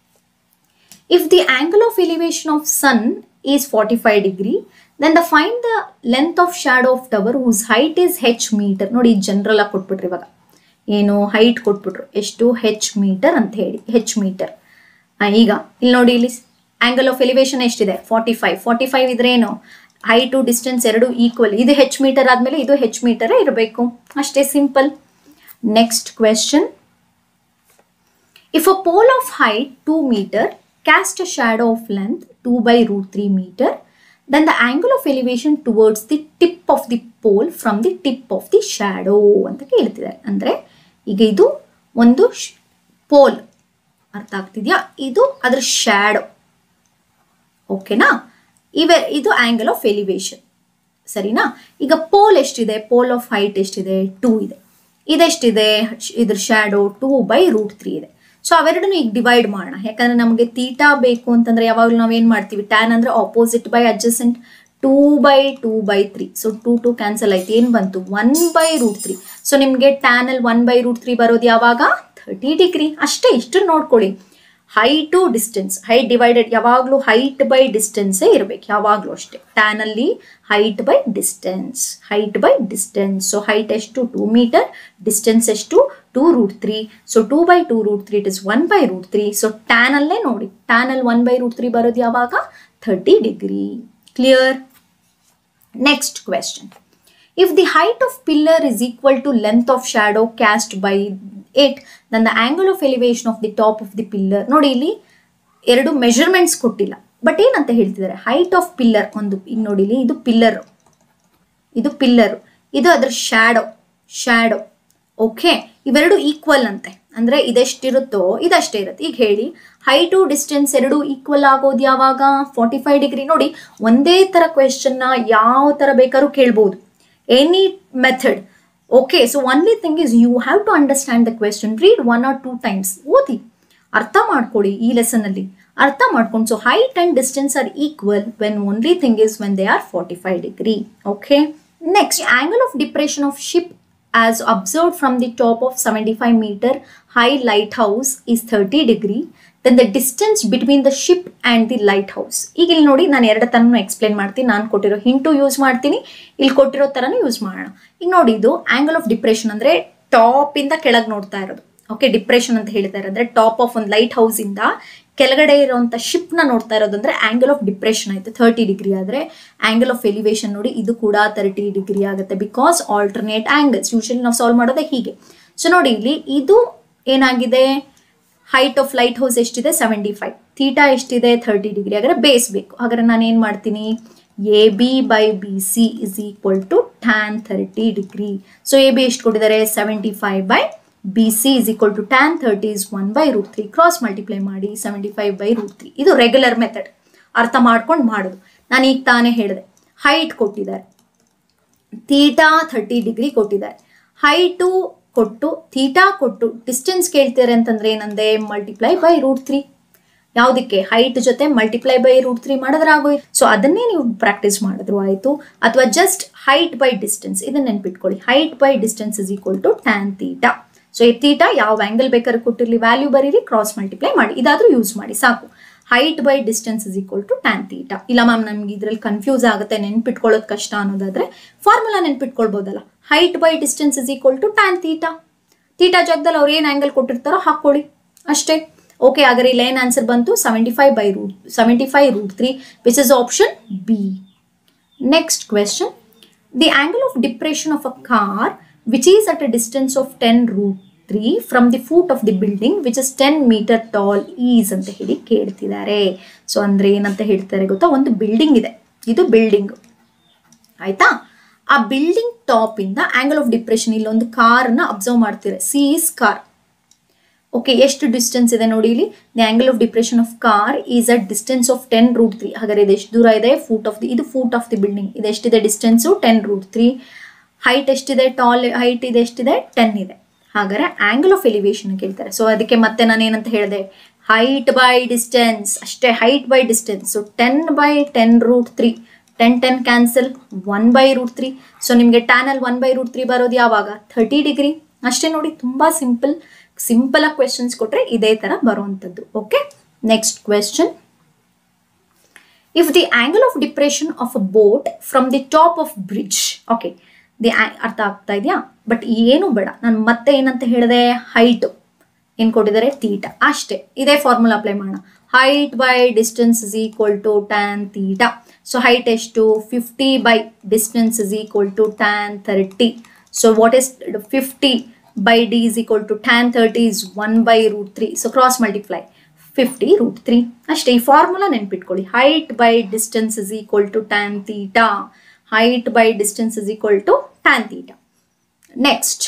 Speaker 1: if the angle of elevation of sun is 45 degree then the find the length of shadow of tower whose height is h meter ನೋಡಿ general ಆಗಿ ಕೊಟ್ಬಿಟ್ರಿ ಇವಾಗ ಏನು height ಕೊಟ್ಬಿಟ್ರು ಎಷ್ಟು ಹೆಚ್ metre ಅಂತ ಹೇಳಿ ಹೆಚ್ metre ಈಗ ಇಲ್ಲಿ ನೋಡಿ ಇಲ್ಲಿ ಆಂಗಲ್ ಆಫ್ ಎಲಿವೇಶನ್ ಎಷ್ಟಿದೆ ಫಾರ್ಟಿ ಫೈವ್ ಫಾರ್ಟಿ ಫೈವ್ ಇದ್ರೆ ಏನು ಹೈಟು ಡಿಸ್ಟೆನ್ಸ್ ಎರಡು ಈಕ್ವಲ್ ಇದು ಹೆಚ್ ಮೀಟರ್ ಆದಮೇಲೆ ಇದು ಹೆಚ್ ಮೀಟರೇ ಇರಬೇಕು ಅಷ್ಟೇ simple next question If a pole of height 2 meter cast a shadow of length 2 by root 3 meter, then the angle of elevation towards the tip of the pole from the tip of the shadow ಅಂತ ಕೇಳ್ತಿದ್ದಾರೆ ಅಂದರೆ ಈಗ ಇದು ಒಂದು pole ಅರ್ಥ ಆಗ್ತಿದ್ಯಾ ಇದು ಅದ್ರ ಶ್ಯಾಡೋ ಓಕೆನಾ ಇವೆ ಇದು ಆಂಗಲ್ ಆಫ್ ಎಲಿವೇಶನ್ ಸರಿನಾ ಈಗ ಪೋಲ್ ಎಷ್ಟಿದೆ ಪೋಲ್ ಆಫ್ ಹೈಟ್ ಎಷ್ಟಿದೆ ಟೂ ಇದೆ ಇದೆಷ್ಟಿದೆ ಇದ್ರ shadow two by root three ಇದೆ ಸೊ ಅವೆರಡನ್ನು ಈಗ ಡಿವೈಡ್ ಮಾಡೋಣ ಯಾಕಂದ್ರೆ ನಮಗೆ ತೀಟಾ ಬೇಕು ಅಂತಂದ್ರೆ ಯಾವಾಗಲೂ ನಾವೇನು ಮಾಡ್ತೀವಿ ಟ್ಯಾನ್ ಅಂದ್ರೆ opposite by adjacent two by two by three so two two cancel ಆಯ್ತು ಏನು ಬಂತು one by root three so ನಿಮಗೆ ಟ್ಯಾನಲ್ಲಿ ಒನ್ ಬೈ ರೂಟ್ ತ್ರೀ ಬರೋದು ಯಾವಾಗ ಥರ್ಟಿ ಡಿಗ್ರಿ ಅಷ್ಟೇ ಇಷ್ಟು ನೋಡ್ಕೊಳ್ಳಿ ಹೈಟು ಡಿಸ್ಟೆನ್ಸ್ ಹೈಟ್ ಡಿವೈಡೆಡ್ ಯಾವಾಗಲೂ ಹೈಟ್ ಬೈ ಡಿಸ್ಟೆನ್ಸೇ ಇರಬೇಕು ಯಾವಾಗಲೂ ಅಷ್ಟೇ ಟ್ಯಾನಲ್ಲಿ height by distance height by distance so height ಎಷ್ಟು ಟೂ ಮೀಟರ್ ಡಿಸ್ಟೆನ್ಸ್ ಎಷ್ಟು two root three so two by two root three it is one by root three so ಟ್ಯಾನಲ್ಲೇ ನೋಡಿ ಟ್ಯಾನಲ್ಲಿ ಒನ್ ಬೈ ರೂಟ್ ತ್ರೀ ಬರೋದು ಯಾವಾಗ thirty degree clear next question If the height of pillar is equal to length of shadow cast by it, then the angle of elevation of the top of the pillar. ನೋಡಿ ಇಲ್ಲಿ ಎರಡು measurements ಕೊಟ್ಟಿಲ್ಲ but ಏನಂತ ಹೇಳ್ತಿದ್ದಾರೆ height of pillar ಒಂದು ಈಗ ನೋಡಿ ಇಲ್ಲಿ ಇದು ಪಿಲ್ಲರ್ ಇದು ಪಿಲ್ಲರ್ ಇದು ಅದ್ರ ಶ್ಯಾಡೋ ಶ್ಯಾಡೋ ಓಕೆ ಇವೆರಡು ಈಕ್ವಲ್ ಅಂತೆ ಅಂದ್ರೆ ಇದೆಷ್ಟಿರುತ್ತೋ ಇದಷ್ಟೇ ಇರುತ್ತೆ ಈಗ ಹೇಳಿ ಹೈಟು ಡಿಸ್ಟೆನ್ಸ್ ಎರಡು ಈಕ್ವಲ್ ಆಗೋದು ಯಾವಾಗ ಫಾರ್ಟಿ ಫೈವ್ ಡಿಗ್ರಿ ನೋಡಿ ಒಂದೇ ಥರ ಕ್ವೆಶನ್ನ ಯಾವ ಥರ ಬೇಕಾದ್ರೂ ಕೇಳ್ಬೋದು any method okay so only thing is you have to understand the question read one or two times ಓದಿ ಅರ್ಥ ಮಾಡ್ಕೊಳ್ಳಿ ಈ ಲೆಸನಲ್ಲಿ ಅರ್ಥ ಮಾಡ್ಕೊಂಡು so height and distance are equal when only thing is when they are forty five degree okay next angle of depression of ship as observed from the top of 75 meter high lighthouse is 30 degree then the distance between the ship and the lighthouse ಈಗ ಇಲ್ಲಿ ನೋಡಿ ನಾನು ಎರಡು ಥರನೂ explain ಮಾಡ್ತೀನಿ ನಾನು ಕೊಟ್ಟಿರೋ hint use ಮಾಡ್ತೀನಿ ಇಲ್ಲಿ ಕೊಟ್ಟಿರೋ ಥರನೂ ಯೂಸ್ ಮಾಡೋಣ ಈಗ ನೋಡಿ ಇದು ಆಂಗಲ್ ಆಫ್ ಡಿಪ್ರೆಷನ್ ಅಂದರೆ ಟಾಪಿಂದ ಕೆಳಗೆ ನೋಡ್ತಾ ಇರೋದು ಓಕೆ ಡಿಪ್ರೆಷನ್ ಅಂತ ಹೇಳ್ತಾ ಇರೋದು ಅಂದರೆ ಟಾಪ್ ಆಫ್ ಒಂದು ಲೈಟ್ ಹೌಸಿಂದ ಕೆಳಗಡೆ ಇರುವಂಥ ಶಿಪ್ನ ನೋಡ್ತಾ ಇರೋದು ಅಂದರೆ ಆಂಗಲ್ ಆಫ್ ಡಿಪ್ರೆಷನ್ ಆಯಿತು ಥರ್ಟಿ ಡಿಗ್ರಿ ಆದರೆ ಆಂಗಲ್ ಆಫ್ ಎಲಿವೇಶನ್ ನೋಡಿ ಇದು ಕೂಡ ತರ್ಟಿ ಡಿಗ್ರಿ ಆಗುತ್ತೆ ಬಿಕಾಸ್ ಆಲ್ಟರ್ನೇಟ್ ಆಂಗಲ್ಸ್ ಯೂಶಲಿ ನಾವು ಸಾಲ್ವ್ ಮಾಡೋದೇ ಹೀಗೆ ಸೊ ನೋಡಿ ಇಲ್ಲಿ ಇದು ಏನಾಗಿದೆ ಹೈಟ್ ಆಫ್ ಲೈಟ್ ಹೌಸ್ ಎಷ್ಟಿದೆ ಸೆವೆಂಟಿ ಫೈವ್ ಥೀಟಾ ಎಷ್ಟಿದೆ ಥರ್ಟಿ ಡಿಗ್ರಿ ಹಾಗಾದ್ರೆ ಬೇಸ್ ಬೇಕು ಹಾಗಾದ್ರೆ ನಾನು ಏನು ಮಾಡ್ತೀನಿ A B by B C is equal to tan thirty degree so A B ಎಷ್ಟು ಕೊಟ್ಟಿದ್ದಾರೆ seventy five by B C is equal to tan thirty is one by root three cross multiply ಮಾಡಿ seventy five by root three ಇದು regular method ಅರ್ಥ ಮಾಡ್ಕೊಂಡು ಮಾಡೋದು ನಾನು ಈಗ ತಾನೇ ಹೇಳಿದೆ ಹೈಟ್ ಕೊಟ್ಟಿದ್ದಾರೆ ತೀಟಾ ಥರ್ಟಿ ಡಿಗ್ರಿ ಕೊಟ್ಟಿದ್ದಾರೆ ಹೈಟು ಕೊಟ್ಟು ಥೀಟಾ ಕೊಟ್ಟು ಡಿಸ್ಟೆನ್ಸ್ ಕೇಳ್ತಾರೆ ಅಂತಂದ್ರೆ ಏನಂದೆ ಮಲ್ಟಿಪ್ಲೈ ಬೈ ರೂಟ್ ತ್ರೀ ಯಾವುದಕ್ಕೆ ಹೈಟ್ ಜೊತೆ ಮಲ್ಟಿಪ್ಲೈ ಬೈ ರೂಟ್ ತ್ರೀ ಮಾಡಿದ್ರೆ ಆಗೋಯ್ತು ಸೊ ಅದನ್ನೇ ನೀವು ಪ್ರಾಕ್ಟೀಸ್ ಮಾಡಿದ್ರು ಆಯಿತು ಅಥವಾ ಜಸ್ಟ್ ಹೈಟ್ ಬೈ ಡಿಸ್ಟೆನ್ಸ್ ಇದನ್ನ ನೆನ್ಪಿಟ್ಕೊಳ್ಳಿ height by distance is equal to tan theta so ಈ ತೀಟಾ ಯಾವ ಆಂಗಲ್ ಬೇಕಾದ್ರೆ ಕೊಟ್ಟಿರಲಿ ವ್ಯಾಲ್ಯೂ ಬರೀರಿ ಕ್ರಾಸ್ ಮಲ್ಟಿಪ್ಲೈ ಮಾಡಿ ಇದಾದ್ರೂ ಯೂಸ್ ಮಾಡಿ ಸಾಕು height by distance is equal to tan theta ಇಲ್ಲ ಮ್ಯಾಮ್ ನಮ್ಗೆ ಇದ್ರಲ್ಲಿ ಕನ್ಫ್ಯೂಸ್ ಆಗುತ್ತೆ ನೆನ್ಪಿಟ್ಕೊಳ್ಳೋದು ಕಷ್ಟ ಅನ್ನೋದಾದ್ರೆ ಫಾರ್ಮುಲಾ ನೆನ್ಪಿಟ್ಕೊಳ್ಬೋದಲ್ಲ height by distance is equal to tan theta theta ಜಾಗದಲ್ಲಿ ಅವ್ರು ಏನು ಆಂಗಲ್ ಕೊಟ್ಟಿರ್ತಾರೋ ಹಾಕೊಳ್ಳಿ ಅಷ್ಟೇ ಓಕೆ ಹಾಗಾದ್ರೆ ಇಲ್ಲಿ ಏನು ಆನ್ಸರ್ ಬಂತು seventy five by root seventy five root three which is option B next question the angle of depression of a car which is at a distance of ten root three from the foot of the building which is ten meter tall is ಅಂತ ಹೇಳಿ ಕೇಳ್ತಿದ್ದಾರೆ so ಅಂದ್ರೆ ಏನಂತ ಹೇಳ್ತಾರೆ ಗೊತ್ತಾ ಒಂದು building ಇದೆ ಇದು ಬಿಲ್ಡಿಂಗ್ ಆಯ್ತಾ ಆ ಬಿಲ್ಡಿಂಗ್ ಟಾಪ್ ಇಂದ ಆಂಗಲ್ ಆಫ್ ಡಿಪ್ರೆಷನ್ ಇಲ್ಲಿ ಒಂದು ಕಾರ್ನ ಅಬ್ಸರ್ವ್ ಮಾಡ್ತೀರಾ ಸಿ ಇಸ್ ಕಾರ್ ಓಕೆ ಎಷ್ಟು ಡಿಸ್ಟೆನ್ಸ್ ಇದೆ ನೋಡಿ ಇಲ್ಲಿ the angle of depression of car is at distance of ten root three ಹಾಗಾದ್ರೆ ಇದು ಎಷ್ಟು ದೂರ ಇದೆ ಫೂಟ್ ಆಫ್ ದಿ ಇದು ಫೂಟ್ ಆಫ್ ದಿ ಬಿಲ್ಡಿಂಗ್ ಇದು ಎಷ್ಟಿದೆ distance ten root three height ಎಷ್ಟಿದೆ ಟಾಲ್ ಹೈಟ್ ಇದೆ ಎಷ್ಟಿದೆ ಟೆನ್ ಇದೆ ಹಾಗಾದ್ರೆ ಆಂಗಲ್ ಆಫ್ ಎಲಿವೇಶನ್ ಕೇಳ್ತಾರೆ ಸೊ ಅದಕ್ಕೆ ಮತ್ತೆ ನಾನು ಏನಂತ ಹೇಳಿದೆ ಹೈಟ್ ಬೈ ಡಿಸ್ಟೆನ್ಸ್ ಅಷ್ಟೇ height by distance so ten by ten root three ten ten cancel one by root three so ನಿಮಗೆ ಟ್ಯಾನಲ್ಲಿ ಒನ್ ಬೈ ರೂಟ್ ತ್ರೀ ಬರೋದು ಯಾವಾಗ ಥರ್ಟಿ ಡಿಗ್ರಿ ಅಷ್ಟೇ ನೋಡಿ ತುಂಬ ಸಿಂಪಲ್ ಸಿಂಪಲ್ ಆಗಿ ಕ್ವೆಶನ್ಸ್ ಕೊಟ್ರೆ ಇದೇ ತರ ಬರುವಂತದ್ದು okay next question if the angle of depression of a boat from the top of bridge okay the ಅರ್ಥ ಆಗ್ತಾ ಇದೆಯಾ ಬಟ್ ಏನು ಬೇಡ ನಾನು ಮತ್ತೆ ಏನಂತ ಹೇಳಿದೆ ಹೈಟ್ ಏನು ಕೊಟ್ಟಿದ್ದಾರೆ ತೀಟ ಅಷ್ಟೇ ಇದೇ ಫಾರ್ಮುಲಾ ಅಪ್ಲೈ ಮಾಡೋಣ height by distance is equal to tan theta so height ಎಷ್ಟು fifty by distance is equal to tan thirty so what is fifty by D is equal to tan thirty is one by root three so cross multiply fifty root three ಅಷ್ಟೇ ಈ formula ನೆನ್ಪಿಟ್ಕೊಳ್ಳಿ height by distance is equal to tan theta height by distance is equal to tan theta next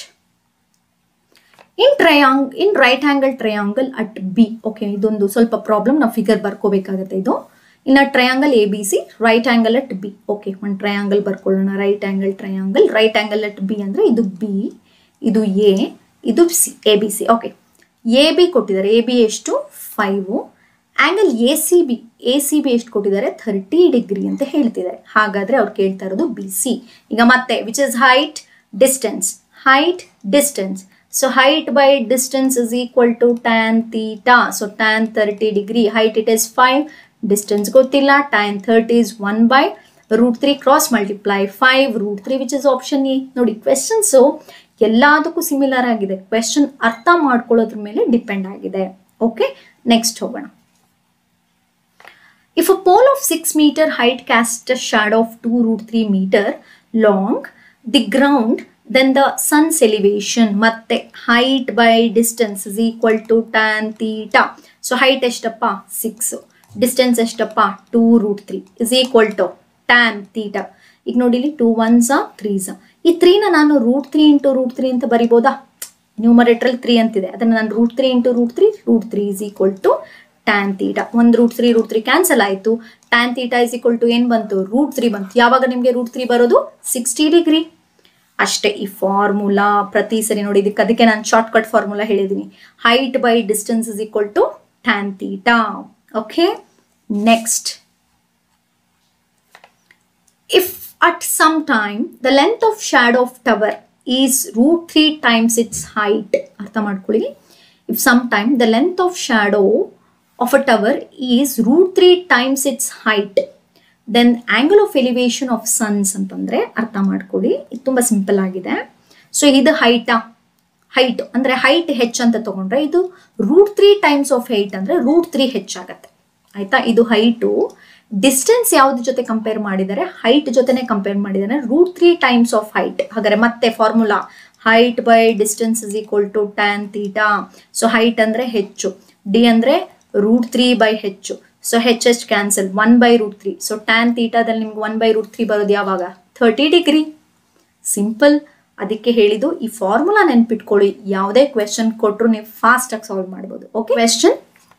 Speaker 1: in ಟ್ರಯಾಂಗ್ in right angle triangle at B okay ಇದೊಂದು ಸ್ವಲ್ಪ problem ನಾವು figure ಬರ್ಕೋಬೇಕಾಗತ್ತೆ ಇದು ಇನ್ನು triangle A B C right angle at B okay ಒಂದು triangle ಬರ್ಕೊಳ್ಳೋಣ right angle triangle right angle at B ಅಂದರೆ ಇದು ಬಿ ಇದು ಎ ಇದು C A B C okay A B ಕೊಟ್ಟಿದ್ದಾರೆ ಎ ಬಿ ಎಷ್ಟು five angle A C B A C B ಎಷ್ಟು ಕೊಟ್ಟಿದ್ದಾರೆ ಥರ್ಟಿ ಡಿಗ್ರಿ ಅಂತ ಹೇಳ್ತಿದ್ದಾರೆ ಹಾಗಾದ್ರೆ ಅವ್ರು ಕೇಳ್ತಾ ಇರೋದು ಬಿ ಸಿ ಈಗ ಮತ್ತೆ which is height distance height distance so height by distance is equal to tan theta so tan thirty degree height it is five distance ಗೊತ್ತಿಲ್ಲ tan thirty is one by root three cross multiply five root three which is option A ನೋಡಿ questions ಎಲ್ಲದಕ್ಕೂ similar ಆಗಿದೆ question ಅರ್ಥ ಮಾಡ್ಕೊಳ್ಳೋದ್ರ ಮೇಲೆ depend ಆಗಿದೆ okay next ಹೋಗೋಣ If a pole of 6 meter height casts a shadow of 2 root 3 meter long, the ground, then the sun's elevation ಮತ್ತೆ height by distance is equal to tan theta. So height ಎಷ್ಟಪ್ಪ 6, distance ಎಷ್ಟಪ್ಪ 2 root 3 is equal to tan theta. ಈಗ ನೋಡಿಲಿ two once ತ್ರೀಸ ಈ ತ್ರೀನ ನಾನು root three into root three ಅಂತ ಬರಿಬೋದಾ ನ್ಯೂಮರೇಟ್ರಲ್ ತ್ರೀ ಅಂತಿದೆ ಅದನ್ನು ನಾನು root three into root three root three is equal to tan theta ಒಂದು root three root three cancel ಆಯಿತು tan theta is equal to ಏನು ಬಂತು ರೂಟ್ ತ್ರೀ ಬಂತು ಯಾವಾಗ ನಿಮಗೆ ರೂಟ್ ತ್ರೀ ಬರೋದು ಸಿಕ್ಸ್ಟಿ ಡಿಗ್ರಿ ಅಷ್ಟೇ ಈ ಫಾರ್ಮುಲಾ ಪ್ರತಿ ಸರಿ ನೋಡಿ ಇದಕ್ಕೆ ಅದಕ್ಕೆ ನಾನು ಶಾರ್ಟ್ ಕಟ್ ಫಾರ್ಮುಲಾ ಹೇಳಿದ್ದೀನಿ height by distance is equal to tan theta okay next if at some time the length of shadow of tower is root 3 times its height ಅರ್ಥ ಮಾಡ್ಕೊಳ್ಳಿ if sometime the length of shadow of a tower is root 3 times its height then angle of elevation of suns ಅಂತಂದ್ರೆ ಅರ್ಥ ಮಾಡ್ಕೊಳ್ಳಿ ಇದು ತುಂಬ simple ಆಗಿದೆ so ಇದು ಹೈಟಾ height ಅಂದ್ರೆ ಹೈಟ್ ಹೆಚ್ಚು ಅಂತ ತಗೊಂಡ್ರೆ ಇದು root three times of height ಅಂದ್ರೆ ರೂಟ್ ತ್ರೀ ಹೆಚ್ಚಾಗತ್ತೆ ಆಯ್ತಾ ಇದು ಹೈಟು ಡಿಸ್ಟೆನ್ಸ್ ಯಾವ್ದ್ರ ಜೊತೆ ಕಂಪೇರ್ ಮಾಡಿದ್ದಾರೆ ಹೈಟ್ ಜೊತೆನೆ ಕಂಪೇರ್ ಮಾಡಿದ್ದಾರೆ root three times of height ಹಾಗಾದ್ರೆ ಮತ್ತೆ formula height by distance is equal to tan theta so height ಅಂದ್ರೆ ಹೆಚ್ಚು ಡಿ ಅಂದ್ರೆ ರೂಟ್ ತ್ರೀ ಬೈ ಹೆಚ್ಚು so H H cancel one by root three so tan ತೀಟಾದಲ್ಲಿ ನಿಮ್ಗೆ one by root three ಬರೋದು ಯಾವಾಗ ಥರ್ಟಿ ಡಿಗ್ರಿ ಸಿಂಪಲ್ ಅದಕ್ಕೆ ಹೇಳಿದ್ದು ಈ ಫಾರ್ಮುಲಾ ನೆನ್ಪಿಟ್ಕೊಳ್ಳಿ ಯಾವುದೇ ಕ್ವೆಶನ್ ಕೊಟ್ಟರು ನೀವು ಫಾಸ್ಟಾಗಿ ಸಾಲ್ವ್ ಮಾಡ್ಬೋದು okay question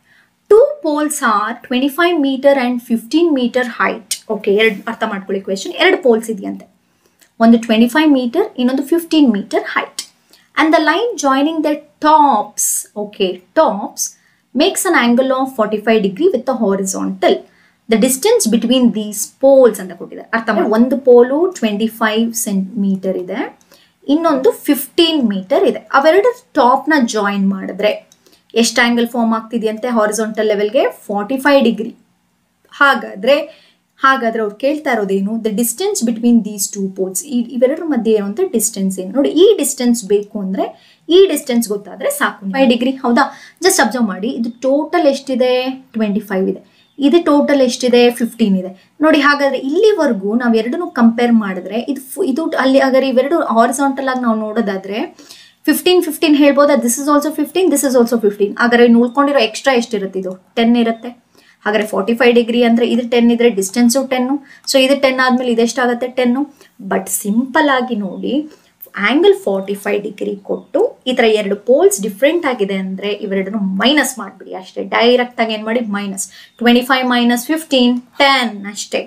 Speaker 1: two poles are twenty five meter and fifteen meter height okay ಎರಡು ಅರ್ಥ ಮಾಡ್ಕೊಳ್ಳಿ ಕ್ವೆಶನ್ ಎರಡು ಪೋಲ್ಸ್ ಇದೆಯಂತೆ ಒಂದು ಟ್ವೆಂಟಿ ಫೈವ್ ಮೀಟರ್ ಇನ್ನೊಂದು fifteen meter height and the line joining the tops okay tops makes an angle of forty five degree with the horizontal the distance between these poles ಅಂತ ಕೊಟ್ಟಿದ್ದಾರೆ ಅರ್ಥ ಮಾಡಿ ಒಂದು ಪೋಲು twenty five centimetre ಇದೆ ಇನ್ನೊಂದು fifteen metre ಇದೆ ಅವೆರಡು ಟಾಪ್ನ join ಮಾಡಿದ್ರೆ ಎಷ್ಟು ಆಂಗಲ್ ಫಾರ್ಮ್ ಆಗ್ತಿದೆಯಂತೆ ಹಾರಿಸಾಂಟಲ್ ಲೆವೆಲ್ಗೆ ಫಾರ್ಟಿ ಫೈವ್ ಡಿಗ್ರಿ ಹಾಗಾದ್ರೆ ಹಾಗಾದ್ರೆ ಅವ್ರು ಕೇಳ್ತಾ ಇರೋದೇನು the distance between these two poles ಈ ಇವೆರಡರ ಮಧ್ಯೆ ಇರುವಂತ ಡಿಸ್ಟೆನ್ಸ್ ಏನು ನೋಡಿ ಈ ಡಿಸ್ಟೆನ್ಸ್ ಬೇಕು ಅಂದ್ರೆ ಈ ಡಿಸ್ಟೆನ್ಸ್ ಗೊತ್ತಾದ್ರೆ ಸಾಕು ಫೈವ್ ಡಿಗ್ರಿ ಹೌದಾ ಜಸ್ಟ್ ಅಬ್ಸರ್ವ್ ಮಾಡಿ ಇದು ಟೋಟಲ್ ಎಷ್ಟಿದೆ ಟ್ವೆಂಟಿ ಫೈವ್ ಇದೆ ಇದು ಟೋಟಲ್ ಎಷ್ಟಿದೆ ಫಿಫ್ಟೀನ್ ಇದೆ ನೋಡಿ ಹಾಗಾದ್ರೆ ಇಲ್ಲಿವರೆಗೂ ನಾವು ಎರಡನ್ನೂ ಕಂಪೇರ್ ಮಾಡಿದ್ರೆ ಇದು ಫು- ಇದು ಅಲ್ಲಿ ಹಾಗಾದ್ರೆ ಇವೆರಡು ಹಾರಿಸಾಂಟಲ್ ಆಗಿ ನಾವು ನೋಡೋದಾದ್ರೆ ಫಿಫ್ಟೀನ್ ಫಿಫ್ಟೀನ್ ಹೇಳ್ಬೋದಾ this is also fifteen this is also fifteen ಹಾಗಾದ್ರೆ ಇನ್ನು ಉಳ್ಕೊಂಡಿರೋ ಎಕ್ಸ್ಟ್ರಾ ಎಷ್ಟಿರುತ್ತೆ ಇದು ಟೆನ್ ಇರುತ್ತೆ ಹಾಗಾದ್ರೆ ಫಾರ್ಟಿ ಫೈವ್ ಡಿಗ್ರಿ ಅಂದರೆ ಇದು ಟೆನ್ ಇದ್ರೆ ಡಿಸ್ಟೆನ್ಸು ಟೆನ್ನು ಸೊ ಇದು ಟೆನ್ ಆದಮೇಲೆ ಇದೆಷ್ಟಾಗುತ್ತೆ ಟೆನ್ನು ಬಟ್ ಸಿಂಪಲ್ ಆಗಿ ನೋಡಿ ಆಂಗಲ್ ಫಾರ್ಟಿ ಫೈವ್ ಡಿಗ್ರಿ ಕೊಟ್ಟು ಈ ಥರ ಎರಡು ಪೋಲ್ಸ್ ಡಿಫ್ರೆಂಟ್ ಆಗಿದೆ ಅಂದರೆ ಇವೆರಡನ್ನು ಮೈನಸ್ ಮಾಡಿಬಿಡಿ ಅಷ್ಟೇ ಡೈರೆಕ್ಟಾಗಿ ಏನು ಮಾಡಿ minus twenty five minus fifteen ten ಅಷ್ಟೇ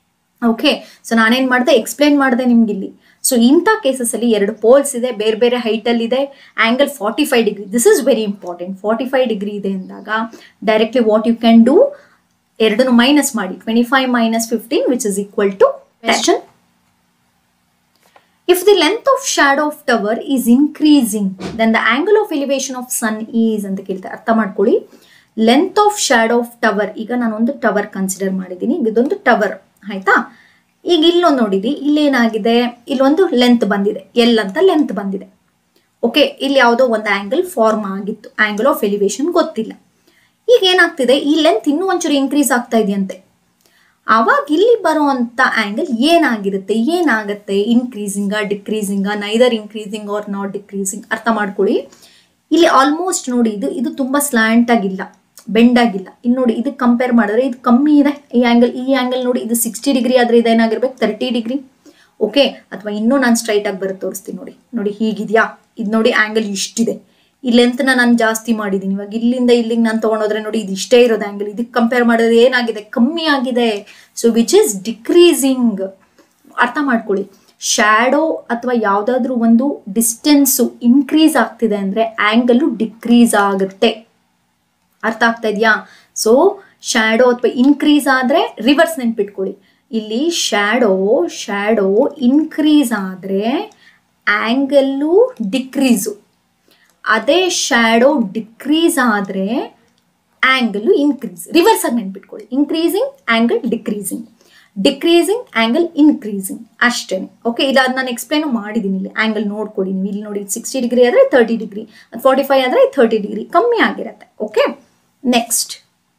Speaker 1: ಓಕೆ ಸೊ ನಾನೇನು ಮಾಡಿದೆ ಎಕ್ಸ್ಪ್ಲೇನ್ ಮಾಡಿದೆ ನಿಮ್ಗೆ ಇಲ್ಲಿ ಸೊ ಇಂಥ ಕೇಸಸಲ್ಲಿ ಎರಡು ಪೋಲ್ಸ್ ಇದೆ ಬೇರೆ ಬೇರೆ ಹೈಟಲ್ಲಿ ಇದೆ angle forty five degree this is very important forty five degree ಇದೆ ಅಂದಾಗ directly what you can do ಎರಡನ್ನು ಮೈನಸ್ ಮಾಡಿ twenty five minus fifteen which is equal to question If the length of shadow of tower is increasing, then the angle of elevation of sun is ಅಂತ ಕೇಳ್ತಾರೆ ಅರ್ಥ ಮಾಡ್ಕೊಳ್ಳಿ length of shadow of tower ಈಗ ನಾನೊಂದು tower consider ಮಾಡಿದ್ದೀನಿ ಇದೊಂದು tower ಆಯ್ತಾ ಈಗ ಇಲ್ಲೊಂದು ನೋಡಿದಿ ಇಲ್ಲೇನಾಗಿದೆ ಇಲ್ಲೊಂದು ಲೆಂತ್ ಬಂದಿದೆ ಎಲ್ ಅಂತ ಲೆಂತ್ ಬಂದಿದೆ ಓಕೆ ಇಲ್ಲಿ ಯಾವುದೋ ಒಂದು ಆಂಗಲ್ ಫಾರ್ಮ್ ಆಗಿತ್ತು ಆಂಗಲ್ ಆಫ್ ಎಲಿವೇಶನ್ ಗೊತ್ತಿಲ್ಲ ಈಗ ಏನಾಗ್ತಿದೆ ಈ ಲೆಂತ್ ಇನ್ನೂ ಒಂಚೂರು ಇನ್ಕ್ರೀಸ್ ಆಗ್ತಾ ಇದೆಯಂತೆ ಆವಾಗ ಇಲ್ಲಿ ಬರುವಂತ ಆಂಗಲ್ ಏನಾಗಿರುತ್ತೆ ಏನಾಗುತ್ತೆ ಇನ್ಕ್ರೀಸಿಂಗ ಡಿಕ್ರೀಸಿಂಗ neither increasing or not decreasing ಅರ್ಥ ಮಾಡ್ಕೊಳ್ಳಿ ಇಲ್ಲಿ ಆಲ್ಮೋಸ್ಟ್ ನೋಡಿ ಇದು ಇದು ತುಂಬಾ ಸ್ಲ್ಯಾಂಟ್ ಆಗಿಲ್ಲ ಬೆಂಡ್ ಆಗಿಲ್ಲ ಇನ್ನು ನೋಡಿ ಇದಕ್ಕೆ ಕಂಪೇರ್ ಮಾಡಿದ್ರೆ ಇದು ಕಮ್ಮಿ ಇದೆ ಈ ಆಂಗಲ್ ಈ ಆಂಗಲ್ ನೋಡಿ ಇದು ಸಿಕ್ಸ್ಟಿ ಡಿಗ್ರಿ ಆದ್ರೆ ಇದೇನಾಗಿರ್ಬೇಕು ತರ್ಟಿ ಡಿಗ್ರಿ ಓಕೆ ಅಥವಾ ಇನ್ನೂ ನಾನು ಸ್ಟ್ರೈಟ್ ಆಗಿ ಬರುತ್ತೆ ತೋರಿಸ್ತೀನಿ ನೋಡಿ ನೋಡಿ ಹೀಗಿದ್ಯಾ ಇದು ನೋಡಿ ಆಂಗಲ್ ಇಷ್ಟಿದೆ ಈ ಲೆಂತ್ನ ನಾನು ಜಾಸ್ತಿ ಮಾಡಿದ್ದೀನಿ ಇವಾಗ ಇಲ್ಲಿಂದ ಇಲ್ಲಿಗೆ ನಾನು ತೊಗೊಂಡೋದ್ರೆ ನೋಡಿ ಇದು ಇಷ್ಟೇ ಇರೋದು ಆಂಗಲ್ ಇದಕ್ಕೆ ಕಂಪೇರ್ ಮಾಡಿದ್ರೆ ಏನಾಗಿದೆ ಕಮ್ಮಿ ಆಗಿದೆ ಸೊ ವಿಚ್ ಇಸ್ ಡಿಕ್ರೀಸಿಂಗ್ ಅರ್ಥ ಮಾಡ್ಕೊಳ್ಳಿ ಶ್ಯಾಡೋ ಅಥವಾ ಯಾವುದಾದ್ರೂ ಒಂದು ಡಿಸ್ಟೆನ್ಸು ಇನ್ಕ್ರೀಸ್ ಆಗ್ತಿದೆ ಅಂದರೆ ಆ್ಯಂಗಲ್ಲು ಡಿಕ್ರೀಸ್ ಆಗುತ್ತೆ ಅರ್ಥ ಆಗ್ತಾ ಇದೆಯಾ ಸೊ ಶ್ಯಾಡೋ ಅಥವಾ ಇನ್ಕ್ರೀಸ್ ಆದರೆ ರಿವರ್ಸ್ ನೆನ್ಪಿಟ್ಕೊಳ್ಳಿ ಇಲ್ಲಿ ಶ್ಯಾಡೋ ಶ್ಯಾಡೋ ಇನ್ಕ್ರೀಸ್ ಆದರೆ ಆ್ಯಂಗಲ್ಲು ಡಿಕ್ರೀಸು ಅದೇ ಶ್ಯಾಡೋ ಡಿಕ್ರೀಸ್ ಆದರೆ ಆ್ಯಂಗಲ್ ಇನ್ಕ್ರೀಸ್ ರಿವರ್ಸ್ ಆಗಿ ನೆನ್ಪಿಟ್ಕೊಳ್ಳಿ increasing angle decreasing decreasing angle increasing ಅಷ್ಟೇ ಓಕೆ ಇದು ಅದು ನಾನು ಎಕ್ಸ್ಪ್ಲೈನು ಮಾಡಿದ್ದೀನಿ ಇಲ್ಲಿ ಆ್ಯಂಗಲ್ ನೋಡ್ಕೊಳ್ಳಿ ನೀವು ಇಲ್ಲಿ ನೋಡಿ ಸಿಕ್ಸ್ಟಿ ಡಿಗ್ರಿ ಆದರೆ ತರ್ಟಿ ಡಿಗ್ರಿ ಫಾರ್ಟಿ ಫೈವ್ ಆದರೆ ಥರ್ಟಿ ಡಿಗ್ರಿ ಕಮ್ಮಿ ಆಗಿರುತ್ತೆ okay next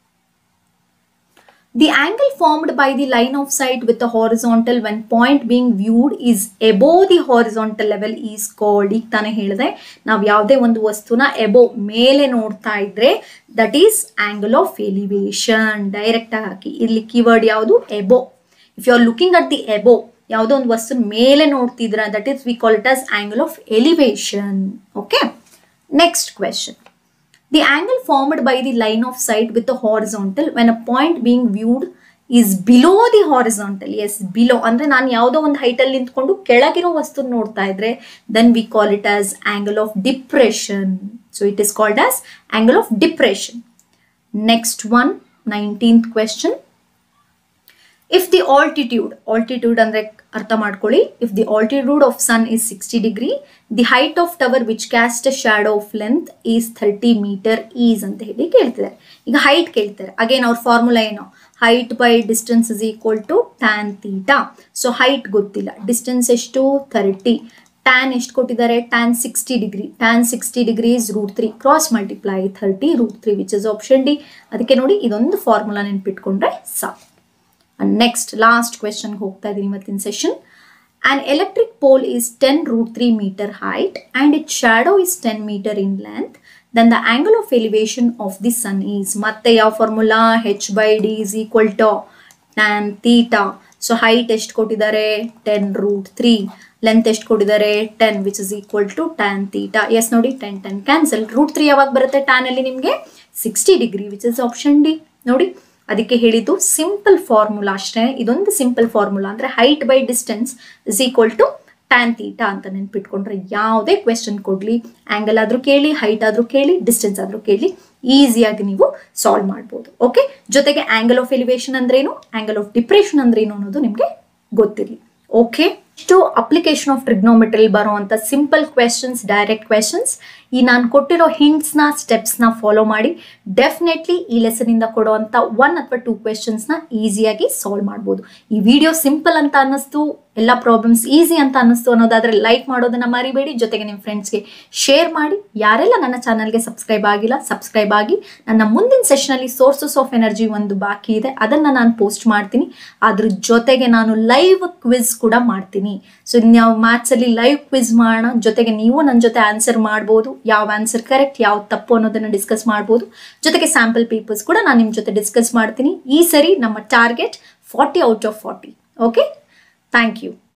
Speaker 1: The angle formed by the line of sight with the horizontal when point being viewed is above the horizontal level is called ಈಗ ತಾನೇ ಹೇಳಿದೆ ನಾವು ಯಾವುದೇ ಒಂದು ವಸ್ತುನ ಎಬೋ ಮೇಲೆ ನೋಡ್ತಾ ಇದ್ರೆ that is angle of elevation direct ಆಗಿ ಹಾಕಿ ಇಲ್ಲಿ ಕೀವರ್ಡ್ ಯಾವುದು above if you are looking at the above ಯಾವುದೋ ಒಂದು ವಸ್ತು ಮೇಲೆ ನೋಡ್ತಿದ್ರ that is we call it as angle of elevation okay next question The angle formed by the line of sight with the horizontal when a point being viewed is below the horizontal. Yes, below. ಅಂದ್ರೆ ನಾನು ಯಾವುದೋ ಒಂದು ಹೈಟಲ್ಲಿ ನಿಂತ್ಕೊಂಡು ಕೆಳಗಿರೋ ವಸ್ತು ನೋಡ್ತಾ ಇದ್ರೆ then we call it as angle of depression so it is called as angle of depression next one nineteenth question if the altitude altitude ಅಂದ್ರೆ ಅರ್ಥ ಮಾಡ್ಕೊಳ್ಳಿ if the altitude of sun is sixty degree the height of tower which cast a shadow of length is thirty meter is ಅಂತ ಹೇಳಿ ಕೇಳ್ತಿದ್ದಾರೆ ಈಗ height ಕೇಳ್ತಾರೆ again ಅವ್ರ formula ಏನು height by distance is equal to tan theta so height ಗೊತ್ತಿಲ್ಲ distance ಎಷ್ಟು thirty tan ಎಷ್ಟು ಕೊಟ್ಟಿದ್ದಾರೆ tan sixty degree tan sixty degree is root three cross multiply thirty root three which is option D ಅದಕ್ಕೆ ನೋಡಿ ಇದೊಂದು formula ನೆನ್ಪಿಟ್ಕೊಂಡ್ರೆ ಸಾಕು next last question ಹೋಗ್ತಾ ಇದ್ದೀನಿ ಇವತ್ತಿನ session An electric pole is 10 root 3 meter height and its shadow is 10 meter in length. Then the angle of elevation of the sun is ಮತ್ತೆ ಯಾವ formula H by D is equal to tan theta so height ಎಷ್ಟು ಕೊಟ್ಟಿದ್ದಾರೆ ten root three length ಎಷ್ಟು ಕೊಟ್ಟಿದ್ದಾರೆ ten which is equal to tan theta is ನೋಡಿ ten ten cancel root three ಯಾವಾಗ ಬರುತ್ತೆ tan ಅಲ್ಲಿ ನಿಮಗೆ sixty degree which is option D ನೋಡಿ ಅದಕ್ಕೆ ಹೇಳಿದ್ದು ಸಿಂಪಲ್ ಫಾರ್ಮುಲಾ ಅಷ್ಟೇ ಇದೊಂದು ಸಿಂಪಲ್ ಫಾರ್ಮುಲಾ ಅಂದರೆ height by distance is equal to tan theta ಅಂತ ನೆನ್ಪಿಟ್ಕೊಂಡ್ರೆ ಯಾವುದೇ ಕ್ವೆಶನ್ ಕೊಡಲಿ ಆ್ಯಂಗಲ್ ಆದರೂ ಕೇಳಿ ಹೈಟ್ ಆದರೂ ಕೇಳಿ ಡಿಸ್ಟೆನ್ಸ್ ಆದರೂ ಕೇಳಿ ಈಸಿಯಾಗಿ ನೀವು ಸಾಲ್ವ್ ಮಾಡ್ಬೋದು ಓಕೆ ಜೊತೆಗೆ ಆ್ಯಂಗಲ್ ಆಫ್ ಎಲಿವೇಶನ್ ಅಂದ್ರೇನು ಆ್ಯಂಗಲ್ ಆಫ್ ಡಿಪ್ರೆಷನ್ ಅಂದ್ರೇನು ಅನ್ನೋದು ನಿಮಗೆ ಗೊತ್ತಿರಲಿ ಓಕೆ ಇಷ್ಟು ಅಪ್ಲಿಕೇಶನ್ ಆಫ್ ಟ್ರಿಗ್ನೋಮೆಟ್ರಿಲ್ ಬರುವಂಥ ಸಿಂಪಲ್ ಕ್ವೆಶನ್ಸ್ ಡೈರೆಕ್ಟ್ ಕ್ವೆಶನ್ಸ್ ಈ ನಾನು ಕೊಟ್ಟಿರೋ ಹಿಂಟ್ಸ್ನ ಸ್ಟೆಪ್ಸ್ನ ಫಾಲೋ ಮಾಡಿ ಡೆಫಿನೆಟ್ಲಿ ಈ ಲೆಸನಿಂದ ಕೊಡುವಂಥ ಒನ್ ಅಥವಾ ಟೂ ಕ್ವೆಶನ್ಸ್ನ ಈಸಿಯಾಗಿ ಸಾಲ್ವ್ ಮಾಡ್ಬೋದು ಈ ವಿಡಿಯೋ ಸಿಂಪಲ್ ಅಂತ ಅನ್ನಿಸ್ತು ಎಲ್ಲ ಪ್ರಾಬ್ಲಮ್ಸ್ ಈಸಿ ಅಂತ ಅನ್ನಿಸ್ತು ಅನ್ನೋದಾದ್ರೆ ಲೈಕ್ ಮಾಡೋದನ್ನ ಮರಿಬೇಡಿ ಜೊತೆಗೆ ನಿಮ್ಮ ಫ್ರೆಂಡ್ಸ್ಗೆ ಶೇರ್ ಮಾಡಿ ಯಾರೆಲ್ಲ ನನ್ನ ಚಾನಲ್ಗೆ ಸಬ್ಸ್ಕ್ರೈಬ್ ಆಗಿಲ್ಲ ಸಬ್ಸ್ಕ್ರೈಬ್ ಆಗಿ ನನ್ನ ಮುಂದಿನ ಸೆಷನಲ್ಲಿ ಸೋರ್ಸಸ್ ಆಫ್ ಎನರ್ಜಿ ಒಂದು ಬಾಕಿ ಇದೆ ಅದನ್ನು ನಾನು ಪೋಸ್ಟ್ ಮಾಡ್ತೀನಿ ಅದ್ರ ಜೊತೆಗೆ ನಾನು ಲೈವ್ ಕ್ವಿಜ್ ಕೂಡ ಮಾಡ್ತೀನಿ ಸೊ ನಾವು ಮ್ಯಾಥ್ಸಲ್ಲಿ ಲೈವ್ ಕ್ವಿಜ್ ಮಾಡೋಣ ಜೊತೆಗೆ ನೀವು ನನ್ನ ಜೊತೆ ಆನ್ಸರ್ ಮಾಡ್ಬೋದು ಯಾವ ಆನ್ಸರ್ ಕರೆಕ್ಟ್ ಯಾವ ತಪ್ಪು ಅನ್ನೋದನ್ನು ಡಿಸ್ಕಸ್ ಮಾಡ್ಬೋದು ಜೊತೆಗೆ ಸ್ಯಾಂಪಲ್ ಪೇಪರ್ಸ್ ಕೂಡ ನಾನು ನಿಮ್ಮ ಜೊತೆ ಡಿಸ್ಕಸ್ ಮಾಡ್ತೀನಿ ಈ ಸರಿ ನಮ್ಮ target forty out of forty okay thank you